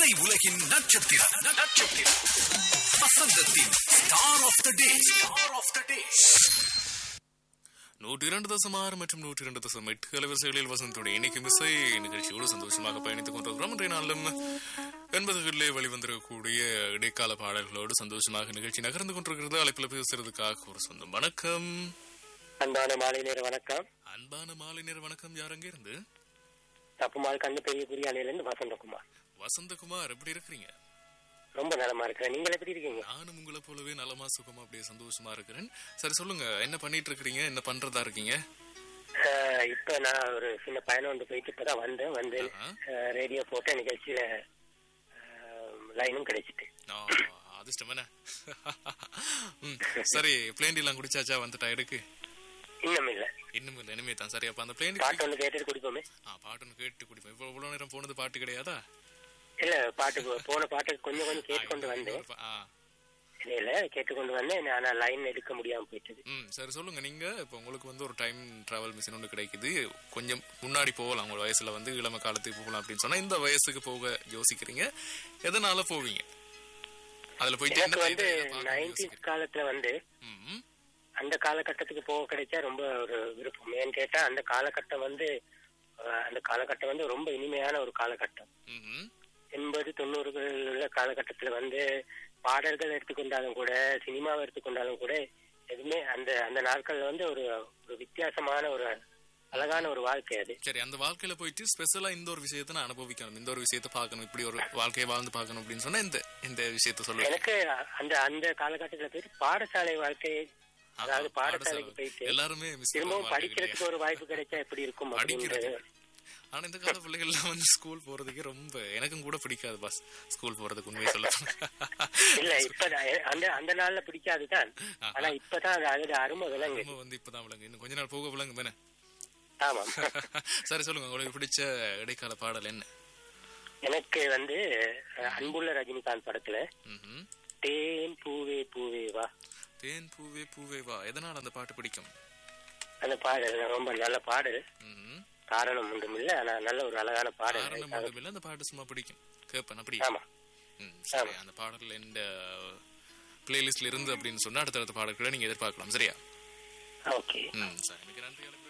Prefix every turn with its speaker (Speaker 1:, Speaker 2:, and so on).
Speaker 1: திரை உலகின் நட்சத்திரம் நட்சத்திரம் வசந்தத்தின் star of the day star of the day
Speaker 2: நூற்றி இரண்டு தசம் ஆறு மற்றும் நூற்றி இரண்டு தசம் எட்டு அலைவரிசைகளில் வசந்தோட இன்னைக்கு மிஸ்ஸை நிகழ்ச்சியோடு சந்தோஷமாக பயணித்துக் கொண்டிருக்கிறோம் இன்றைய நாளிலும் எண்பதுகளிலே வெளிவந்திருக்கக்கூடிய இடைக்கால பாடல்களோடு சந்தோஷமாக நிகழ்ச்சி நகர்ந்து கொண்டிருக்கிறது அழைப்பில் பேசுறதுக்காக ஒரு சொந்தம் வணக்கம்
Speaker 3: அன்பான மாலை நேர வணக்கம்
Speaker 2: அன்பான மாலை நேர வணக்கம் யார் அங்கே இருந்து
Speaker 3: தப்புமால் கண்ணு பெரிய புரியாலையில இருந்து வசந்தகுமார்
Speaker 2: வசந்தகுமார் எப்படி இருக்கிறீங்க
Speaker 3: ரொம்ப நலமா இருக்கிறேன் நீங்கள் எப்படி இருக்கீங்க
Speaker 2: நானும் உங்களை போலவே நலமா சுகமா அப்படியே சந்தோஷமா இருக்கிறேன் சரி சொல்லுங்க என்ன பண்ணிட்டு இருக்கிறீங்க என்ன பண்றதா இருக்கீங்க
Speaker 3: அஹ், இப்ப நான் ஒரு சின்ன பயணம் ஒன்று போயிட்டு இப்பதான் வந்தேன் வந்து
Speaker 2: ஆஹா.
Speaker 3: அஹ், ரேடியோ போட்ட நிகழ்ச்சியில லைனும் கிடைச்சிட்டு
Speaker 2: ஆ, அதிர்ஷ்டம் என்ன ம், சரி பிளேண்டி எல்லாம் குடிச்சாச்சா வந்துட்டா எடுக்கு
Speaker 3: இன்னும் இல்ல
Speaker 2: இன்னும் இல்லை இனிமே தான் சரி அப்ப அந்த பிளேன்
Speaker 3: பாட்டு ஒன்று கேட்டுட்டு குடிப்போமே
Speaker 2: ஆ பாட்டுன்னு கேட்டு குடிப்போம் இப்போ இவ்வளவு நேரம் போனது பாட்டு கிடையாதா
Speaker 3: இல்ல பாட்டு போன பாட்டு கொஞ்சம் கொஞ்சம் கேட்டுக்கொண்டு வந்தேன்
Speaker 2: ஆ
Speaker 3: இல்ல கேட்டுக்கொண்டு வந்தேன் ஆனா லைன் எடுக்க முடியாம போயிட்டது
Speaker 2: ம் சரி சொல்லுங்க நீங்க இப்போ உங்களுக்கு வந்து ஒரு டைம் டிராவல் மிஷின் ஒன்று கிடைக்குது கொஞ்சம் முன்னாடி போகலாம் உங்க வயசுல வந்து இளம காலத்துக்கு போகலாம் அப்படின்னு சொன்னா இந்த வயசுக்கு போக யோசிக்கிறீங்க எதனால போவீங்க அதுல போயிட்டு என்ன
Speaker 3: எனக்கு வந்து
Speaker 2: எதை பார்க்கணும்னு
Speaker 3: நைன்டிஸ்
Speaker 2: யோசிக்கிறீங்க?
Speaker 3: காலத்துல வந்து
Speaker 2: ம்,
Speaker 3: அந்த காலகட்டத்துக்கு போக கிடைச்சா ரொம்ப ஒரு விருப்பம் ஏன்னு கேட்டா அந்த காலகட்டம் வந்து அஹ், அந்த காலகட்டம் வந்து ரொம்ப இனிமையான ஒரு காலகட்டம்
Speaker 2: ம், ம்.
Speaker 3: எண்பது தொண்ணூறுகள் உள்ள காலகட்டத்துல வந்து பாடல்கள் எடுத்துக்கொண்டாலும் கூட சினிமாவை எடுத்துக்கொண்டாலும் கூட எதுவுமே அந்த அந்த நாட்கள்ல வந்து ஒரு ஒரு வித்தியாசமான ஒரு அழகான ஒரு வாழ்க்கை அது
Speaker 2: சரி அந்த வாழ்க்கையில போயிட்டு ஸ்பெஷலா இந்த ஒரு விஷயத்தை நான் அனுபவிக்கணும் இந்த ஒரு விஷயத்தை பார்க்கணும் இப்படி ஒரு வாழ்க்கையை வாழ்ந்து பார்க்கணும் அப்படின்னு சொன்னா இந்த இந்த விஷயத்த சொல்லுவேன்
Speaker 3: எனக்கு அந்த அந்த காலகட்டத்துல போயிட்டு பாடசாலை வாழ்க்கை அதாவது பாடசாலைக்கு போயிட்டு
Speaker 2: எல்லாருமே miss
Speaker 3: திரும்பவும்
Speaker 2: பண்ணுவாங்க
Speaker 3: படிக்கிறதுக்கு ஒரு வாய்ப்பு கிடைச்சா எப்படி இருக்கும் அப்படின்றது
Speaker 2: படிக்கிறது ஆனா இந்த கால பிள்ளைகள் எல்லாம் வந்து ஸ்கூல் போறதுக்கு ரொம்ப எனக்கும் கூட பிடிக்காது பாஸ் ஸ்கூல் போறதுக்கு உண்மையை சொல்ல
Speaker 3: இல்ல இப்ப அந்த அந்த நாள்ல பிடிக்காதுதான் ஆனா இப்பதான் அது அதோட அருமை விளங்கு
Speaker 2: ரொம்ப வந்து இப்பதான் விளங்கு இன்னும் கொஞ்ச நாள் போக விளங்கு தானே
Speaker 3: ஆமாம்
Speaker 2: சரி சொல்லுங்க உங்களுக்கு பிடிச்ச இடைக்கால பாடல் என்ன
Speaker 3: எனக்கு வந்து அஹ், அன்புள்ள ரஜினிகாந்த் படத்துல
Speaker 2: ம்ஹும்.
Speaker 3: தேன் பூவே பூவே வா
Speaker 2: தேன் பூவே பூவே வா எதனால் அந்த பாட்டு பிடிக்கும்
Speaker 3: அந்த பாடல் ரொம்ப நல்ல பாடல்
Speaker 2: ம்ஹும்.
Speaker 3: காரணம் ஒன்றும் இல்ல ஆனா நல்ல ஒரு அழகான பாடல்
Speaker 2: காரணம் ஒன்றுமில்லை அந்த பாட்டு சும்மா பிடிக்கும் கேட்பேன் அப்படி
Speaker 3: ஆமா
Speaker 2: ம், சரி அந்த பாடல் எந்த பிளேலிஸ்ட்ல இருந்து அப்படின்னு சொன்னா அடுத்தடுத்த பாடல்களை நீங்க எதிர்பார்க்கலாம் சரியா
Speaker 3: ஓகே
Speaker 2: ம் சரி எனக்கு நன்றி